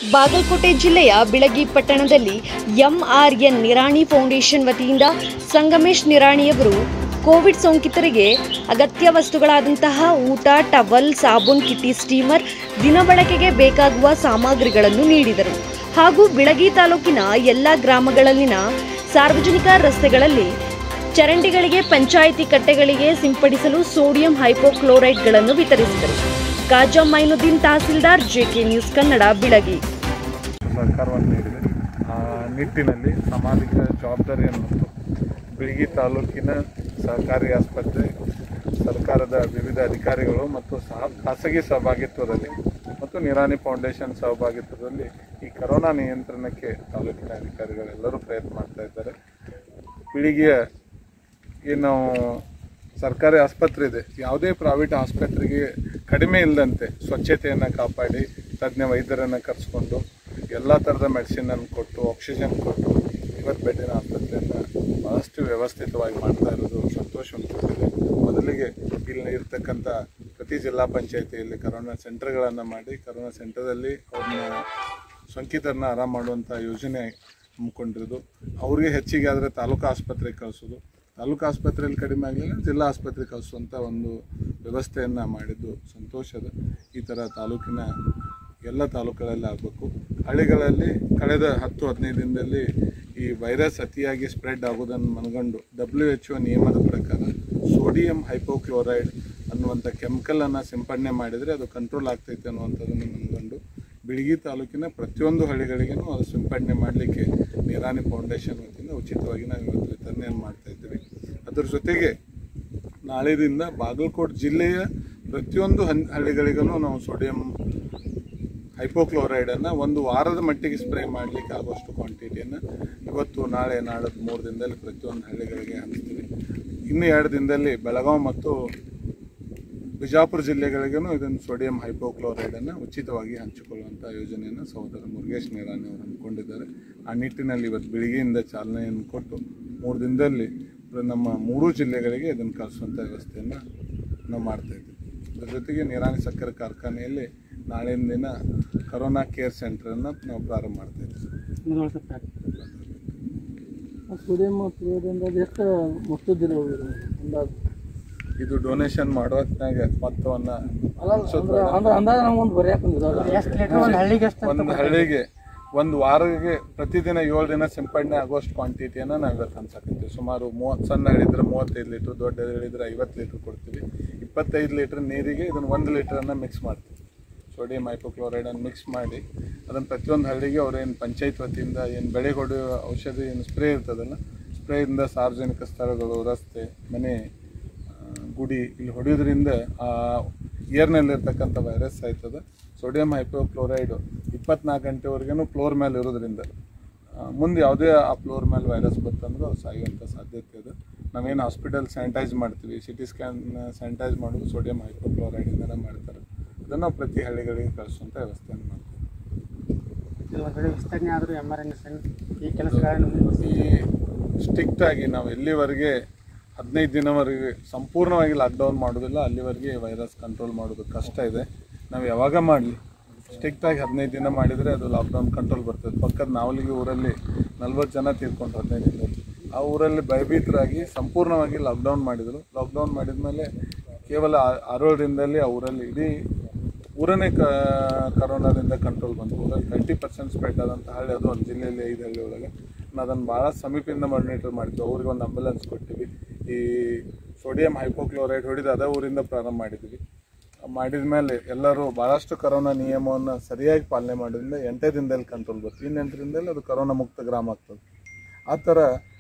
ಬಾಗಲಕೋಟೆ ಜಿಲ್ಲೆಯ ಬಿಳಗಿ ಪಟ್ಟಣದಲ್ಲಿ ಎಂಆರ್ಎನ್ ನಿರಾಣಿ ಫೌಂಡೇಶನ್ ವತಿಯಿಂದ ಸಂಗಮೇಶ್ ನಿರಾಣಿಯವರು ಕೋವಿಡ್ ಸೋಂಕಿತರಿಗೆ ಅಗತ್ಯ ವಸ್ತುಗಳಾದಂತಹ ಊಟ ಟವಲ್ ಸಾಬೂನ್ ಕಿಟ್ಟಿ ಸ್ಟೀಮರ್ ದಿನಬಳಕೆಗೆ ಬೇಕಾಗುವ ಸಾಮಗ್ರಿಗಳನ್ನು ನೀಡಿದರು ಹಾಗೂ ಬಿಳಗಿ ತಾಲೂಕಿನ ಎಲ್ಲ ಗ್ರಾಮಗಳಲ್ಲಿನ ಸಾರ್ವಜನಿಕ ರಸ್ತೆಗಳಲ್ಲಿ ಚರಂಡಿಗಳಿಗೆ ಪಂಚಾಯಿತಿ ಕಟ್ಟೆಗಳಿಗೆ ಸಿಂಪಡಿಸಲು ಸೋಡಿಯಂ ಹೈಪೋಕ್ಲೋರೈಡ್ಗಳನ್ನು ವಿತರಿಸಿದರು ಕಾಜಾ ಮೈನುದ್ದೀನ್ ತಹಸೀಲ್ದಾರ್ ಜೆಕೆ ನ್ಯೂಸ್ ಕನ್ನಡ ಬಿಳಗಿ ಸಹಕಾರವನ್ನು ನೀಡಿದೆ ಆ ನಿಟ್ಟಿನಲ್ಲಿ ಸಾಮಾಜಿಕ ಜವಾಬ್ದಾರಿಯನ್ನು ಹೊತ್ತು ಬಿಳಿಗಿ ತಾಲೂಕಿನ ಸಹಕಾರಿ ಆಸ್ಪತ್ರೆ ಸರ್ಕಾರದ ವಿವಿಧ ಅಧಿಕಾರಿಗಳು ಮತ್ತು ಸಹ ಖಾಸಗಿ ಸಹಭಾಗಿತ್ವದಲ್ಲಿ ಮತ್ತು ನಿರಾಣಿ ಫೌಂಡೇಶನ್ ಸಹಭಾಗಿತ್ವದಲ್ಲಿ ಈ ಕರೋನಾ ನಿಯಂತ್ರಣಕ್ಕೆ ತಾಲೂಕಿನ ಅಧಿಕಾರಿಗಳೆಲ್ಲರೂ ಪ್ರಯತ್ನ ಮಾಡ್ತಾ ಇದ್ದಾರೆ ಬಿಳಿಗಿಯ ಏನು ಸರ್ಕಾರಿ ಆಸ್ಪತ್ರೆ ಇದೆ ಯಾವುದೇ ಪ್ರೈವೇಟ್ ಆಸ್ಪತ್ರೆಗೆ ಕಡಿಮೆ ಇಲ್ಲದಂತೆ ಸ್ವಚ್ಛತೆಯನ್ನು ಕಾಪಾಡಿ ತಜ್ಞ ವೈದ್ಯರನ್ನು ಕರೆಸ್ಕೊಂಡು ಎಲ್ಲ ಥರದ ಮೆಡಿಸಿನನ್ನು ಕೊಟ್ಟು ಆಕ್ಸಿಜನ್ ಕೊಟ್ಟು ಇವತ್ತು ಬೆಡ್ಡಿನ ಆಸ್ಪತ್ರೆಯನ್ನು ಭಾಳಷ್ಟು ವ್ಯವಸ್ಥಿತವಾಗಿ ಮಾಡ್ತಾ ಇರೋದು ಸಂತೋಷ ಉಂಟುತ್ತದೆ ಮೊದಲಿಗೆ ಇಲ್ಲಿ ಇರ್ತಕ್ಕಂಥ ಪ್ರತಿ ಜಿಲ್ಲಾ ಪಂಚಾಯತಿಯಲ್ಲಿ ಕರೋನಾ ಸೆಂಟರ್ಗಳನ್ನು ಮಾಡಿ ಕರೋನಾ ಸೆಂಟರ್ದಲ್ಲಿ ಅವ್ರನ್ನ ಸೋಂಕಿತರನ್ನ ಆರಾಮ ಮಾಡುವಂಥ ಯೋಜನೆ ಹಮ್ಮಿಕೊಂಡಿರೋದು ಅವ್ರಿಗೆ ಹೆಚ್ಚಿಗೆ ಆದರೆ ತಾಲೂಕು ಆಸ್ಪತ್ರೆಗೆ ಕಳಿಸೋದು ತಾಲೂಕು ಆಸ್ಪತ್ರೆಯಲ್ಲಿ ಕಡಿಮೆ ಆಗಲಿಲ್ಲ ಜಿಲ್ಲಾ ಆಸ್ಪತ್ರೆಗೆ ಕಳಿಸುವಂಥ ಒಂದು ವ್ಯವಸ್ಥೆಯನ್ನು ಮಾಡಿದ್ದು ಸಂತೋಷದ ಈ ಥರ ತಾಲೂಕಿನ ಎಲ್ಲ ತಾಲೂಕುಗಳಲ್ಲಿ ಆಗಬೇಕು ಹಳ್ಳಿಗಳಲ್ಲಿ ಕಳೆದ ಹತ್ತು ಹದಿನೈದು ದಿನದಲ್ಲಿ ಈ ವೈರಸ್ ಅತಿಯಾಗಿ ಸ್ಪ್ರೆಡ್ ಆಗೋದನ್ನು ಮನಗಂಡು ಡಬ್ಲ್ಯೂ ಎಚ್ ಒ ನಿಯಮದ ಪ್ರಕಾರ ಸೋಡಿಯಂ ಹೈಪೋಕ್ಲೋರೈಡ್ ಅನ್ನುವಂಥ ಕೆಮಿಕಲನ್ನು ಸಿಂಪಡಣೆ ಮಾಡಿದರೆ ಅದು ಕಂಟ್ರೋಲ್ ಆಗ್ತೈತೆ ಅನ್ನುವಂಥದ್ದನ್ನು ಮನಗಂಡು ಬಿಳಿಗಿ ತಾಲೂಕಿನ ಪ್ರತಿಯೊಂದು ಹಳ್ಳಿಗಳಿಗೂ ಅದು ಸಿಂಪಡಣೆ ಮಾಡಲಿಕ್ಕೆ ನಿರಾಣಿ ಫೌಂಡೇಶನ್ ವತಿಯಿಂದ ಉಚಿತವಾಗಿ ನಾವು ಇವತ್ತು ವಿತರಣೆಯನ್ನು ಮಾಡ್ತಾ ಇದ್ದೀವಿ ಅದರ ಜೊತೆಗೆ ನಾಳೆದಿಂದ ಬಾಗಲಕೋಟೆ ಜಿಲ್ಲೆಯ ಪ್ರತಿಯೊಂದು ಹನ್ ಹಳ್ಳಿಗಳಿಗೂ ನಾವು ಸೋಡಿಯಂ ಹೈಪೋಕ್ಲೋರೈಡನ್ನು ಒಂದು ವಾರದ ಮಟ್ಟಿಗೆ ಸ್ಪ್ರೇ ಮಾಡಲಿಕ್ಕೆ ಆಗುವಷ್ಟು ಕ್ವಾಂಟಿಟಿಯನ್ನು ಇವತ್ತು ನಾಳೆ ನಾಡದ್ದು ಮೂರು ದಿನದಲ್ಲಿ ಪ್ರತಿಯೊಂದು ಹಳ್ಳಿಗಳಿಗೆ ಹಂಚ್ತೀವಿ ಇನ್ನು ಎರಡು ದಿನದಲ್ಲಿ ಬೆಳಗಾವಿ ಮತ್ತು ಬಿಜಾಪುರ ಜಿಲ್ಲೆಗಳಿಗೂ ಇದನ್ನು ಸೋಡಿಯಂ ಹೈಪೋಕ್ಲೋರೈಡನ್ನು ಉಚಿತವಾಗಿ ಹಂಚಿಕೊಳ್ಳುವಂಥ ಯೋಜನೆಯನ್ನು ಸಹೋದರ ಮುರುಗೇಶ್ ನಿರಾಣಿ ಅವರು ಹಮ್ಮಿಕೊಂಡಿದ್ದಾರೆ ಆ ನಿಟ್ಟಿನಲ್ಲಿ ಇವತ್ತು ಬೆಳಿಗ್ಗೆಯಿಂದ ಚಾಲನೆಯನ್ನು ಕೊಟ್ಟು ಮೂರು ದಿನದಲ್ಲಿ ನಮ್ಮ ಮೂರೂ ಜಿಲ್ಲೆಗಳಿಗೆ ಇದನ್ನು ಕಳಿಸುವಂಥ ವ್ಯವಸ್ಥೆಯನ್ನು ನಾವು ಮಾಡ್ತಾ ಇದ್ದೀವಿ ಅದ್ರ ಜೊತೆಗೆ ನಿರಾಣಿ ಸಕ್ಕರೆ ಕಾರ್ಖಾನೆಯಲ್ಲಿ ನಾಳಿನ ದಿನ ಕರೋನಾ ಕೇರ್ ಸೆಂಟ್ರನ್ನು ನಾವು ಪ್ರಾರಂಭ ಮಾಡ್ತಾ ಇದ್ದೀವಿ ಸೋಡಿಯಂ ಕ್ಲೋರೈಡ್ ಎಷ್ಟು ಮೊತ್ತದಿಲ್ಲ ಅಂದಾಜು ಇದು ಡೊನೇಷನ್ ಮಾಡೋ ಹೊತ್ನಾಗ ಮೊತ್ತವನ್ನು ಅಲ್ಲ ಅಂದ್ರೆ ಅಂದ್ರೆ ಅಂದಾಜು ನಾವು ಒಂದು ಬರೆಯಕ್ಕೆ ಎಷ್ಟು ಲೀಟರ್ ಒಂದು ಹಳ್ಳಿಗೆ ಎಷ್ಟು ಒಂದು ಹಳ್ಳಿಗೆ ಒಂದು ವಾರಕ್ಕೆ ಪ್ರತಿದಿನ ಏಳು ದಿನ ಸಿಂಪಡಣೆ ಆಗೋಷ್ಟು ಕ್ವಾಂಟಿಟಿಯನ್ನು ನಾವು ಇವತ್ತು ಅನ್ಸಕತ್ತೀವಿ ಸುಮಾರು ಮೂವತ್ತು ಸಣ್ಣ ಹೇಳಿದ್ರೆ ಮೂವತ್ತೈದು ಲೀಟ್ರ್ ದೊಡ್ಡ ಹೇಳಿದ್ರೆ ಐವತ್ತು ಲೀಟ್ರ್ ಕೊಡ್ತೀವಿ ಇಪ್ಪತ್ತೈದು ಲೀಟ್ರ್ ನೀರಿಗೆ ಇದನ್ನು ಒಂದು ಲೀಟ್ರನ್ನು ಮಿಕ್ಸ್ ಮಾಡ್ತೀವಿ ಸೋಡಿಯಂ ಹೈಪೋಕ್ಲೋರೈಡನ್ನು ಮಿಕ್ಸ್ ಮಾಡಿ ಅದನ್ನು ಪ್ರತಿಯೊಂದು ಹಳ್ಳಿಗೆ ಅವ್ರೇನು ಪಂಚಾಯತ್ ವತಿಯಿಂದ ಏನು ಬೆಳೆ ಹೊಡೆಯೋ ಔಷಧಿ ಏನು ಸ್ಪ್ರೇ ಇರ್ತದಲ್ಲ ಸ್ಪ್ರೇಯಿಂದ ಸಾರ್ವಜನಿಕ ಸ್ಥಳಗಳು ರಸ್ತೆ ಮನೆ ಆ, ಗುಡಿ ಇಲ್ಲಿ ಹೊಡೆಯೋದ್ರಿಂದ ಆ ಏರ್ನಲ್ಲಿರ್ತಕ್ಕಂಥ ವೈರಸ್ ಆಯ್ತದ ಸೋಡಿಯಂ ಹೈಪೋಕ್ಲೋರೈಡ್ ಇಪ್ಪತ್ನಾಲ್ಕು ಗಂಟೆವರೆಗೂ ಫ್ಲೋರ್ ಮೇಲೆ ಇರೋದ್ರಿಂದ ಆ, ಮುಂದೆ ಯಾವುದೇ ಆ ಫ್ಲೋರ್ ಮೇಲೆ ವೈರಸ್ ಬಂತಂದ್ರೆ ಅದು ಸಾಯುವಂಥ ಸಾಧ್ಯತೆ ಇದೆ ನಾವೇನು ಹಾಸ್ಪಿಟಲ್ ಸ್ಯಾನಿಟೈಸ್ ಮಾಡ್ತೀವಿ ಸಿ ಟಿ ಸ್ಕ್ಯಾನ್ ಸ್ಯಾನಿಟೈಸ್ ಮಾಡೋದು ಸೋಡಿಯಂ ಹೈಪೋಕ್ಲೋರೈಡಿಂದನೇ ಮಾಡ್ತಾರೆ ಅದನ್ನು ನಾವು ಪ್ರತಿ ಹಳ್ಳಿಗಳಿಗೆ ಕಳಿಸುವಂಥ ವ್ಯವಸ್ಥೆಯನ್ನು ಮಾಡ್ತೀವಿ ಕೆಲವು ಕಡೆ ವಿಸ್ತರಣೆ ಆದರೂ ಎಮ್ ಆರ್ ಎನ್ ಈ ಕೆಲಸಗಳನ್ನು ಈ ಸ್ಟ್ರಿಕ್ಟ್ ಆಗಿ ನಾವು ಎಲ್ಲಿವರೆಗೆ ಹದಿನೈದು ದಿನವರೆಗೆ ಸಂಪೂರ್ಣವಾಗಿ ಲಾಕ್ಡೌನ್ ಮಾಡೋದಿಲ್ಲ ಅಲ್ಲಿವರೆಗೆ ವೈರಸ್ ಕಂಟ್ರೋಲ್ ಮಾಡೋದು ಕಷ್ಟ ಇದೆ ನಾವು ಯಾವಾಗ ಮಾಡಲಿ ಸ್ಟ್ರಿಕ್ಟಾಗಿ ಹದಿನೈದು ದಿನ ಮಾಡಿದರೆ ಅದು ಲಾಕ್ಡೌನ್ ಕಂಟ್ರೋಲ್ ಬರ್ತದೆ ಪಕ್ಕದ ನಾವಲಿಗೆ ಊರಲ್ಲಿ ನಲ್ವತ್ತು ಜನ ತೀರ್ಕೊಂಡು ಹದಿನೈದು ದಿನದಲ್ಲಿ ಆ ಊರಲ್ಲಿ ಭಯಭೀತರಾಗಿ ಸಂಪೂರ್ಣವಾಗಿ ಲಾಕ್ಡೌನ್ ಮಾಡಿದರು ಲಾಕ್ಡೌನ್ ಮಾಡಿದ ಮೇಲೆ ಕೇವಲ ಆ- ಆರೇಳು ದಿನದಲ್ಲಿ ಆ ಊರಲ್ಲಿ ಇಡೀ ಊರನೇ ಕ ಕರೋನಾದಿಂದ ಕಂಟ್ರೋಲ್ ಬಂತು ಊರಲ್ಲಿ ತರ್ಟಿ ಪರ್ಸೆಂಟ್ ಸ್ಪ್ರೆಡ್ ಆದಂಥ ಹಳ್ಳಿ ಅದು ಒಂದು ಜಿಲ್ಲೆಯಲ್ಲಿ ಐದು ಹಳ್ಳಿ ಒಳಗೆ ನಾವು ಅದನ್ನು ಭಾಳ ಸಮೀಪದಿಂದ ಮಾನಿಟರ್ ಮಾಡ್ತೀವಿ ಅವ್ರಿಗೆ ಒಂದು ಅಂಬುಲೆನ್ಸ್ ಕೊಟ್ಟಿವಿ ಈ ಸೋಡಿಯಂ ಹೈಪೋಕ್ಲೋರೈಡ್ ಹೊಡಿದು ಅದೇ ಊರಿಂದ ಪ್ರಾರಂಭ ಮಾಡಿದ್ವಿ ಮಾಡಿದ ಮೇಲೆ ಎಲ್ಲರೂ ಭಾಳಷ್ಟು ಕರೋನಾ ನಿಯಮವನ್ನು ಸರಿಯಾಗಿ ಪಾಲನೆ ಮಾಡೋದ್ರಿಂದ ಎಂಟೇ ದಿನದಲ್ಲಿ ಕಂಟ್ರೋಲ್ ಬರ್ತದೆ ಇನ್ನು ಎಂಟು ದಿನದಲ್ಲಿ ಅದು ಕರೋನಾ ಮುಕ್ತ ಗ್ರಾಮ ಆಗ್ತದೆ ಆ ಥರ